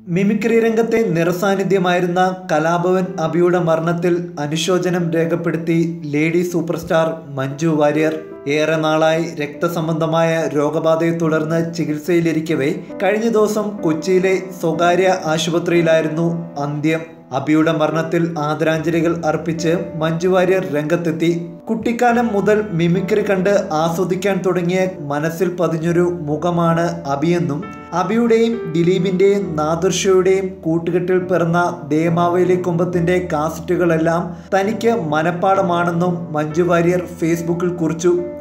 mimicry രംഗത്തെ നിറസാന്നിധ്യമായിരുന്ന കലാഭവൻ അബിയുടെ മരണത്തിൽ അനുശോചനം രേഖപ്പെടുത്തി lady super star Manju Warrier ഏറെ നാളായി രക്തസംബന്ധമായ രോഗബാധയെ തുടർന്ന് ചികിത്സയിലിരിക്കവേ കഴിഞ്ഞ ദിവസം കൊച്ചിയിലെ സ്വകാര്യ ആശുപത്രിയിലായിരുന്നു അന്ത്യം അബിയുടെ മരണത്തിൽ ആദരാഞ്ജലികൾ അർപ്പിച്ച് മഞ്ജു വാര്യർ രംഗത്തെത്തി കുട്ടിക്കാലം മുതൽ മിമിക്രി കണ്ട് ആസ്വദിക്കാൻ തുടങ്ങിയ മനസ്സിൽ പതിഞ്ഞൊരു മുഖമാണ് അബിയെന്നും അബിയുടെയും ദിലീപിന്റെയും നാദർഷയുടെയും കൂട്ടുകെട്ടിൽ പിറന്ന ദേമാവേലി കുമ്പത്തിന്റെ കാസറ്റുകളെല്ലാം തനിക്ക് മനപ്പാടമാണെന്നും മഞ്ജു വാര്യർ ഫേസ്ബുക്കിൽ കുറിച്ചു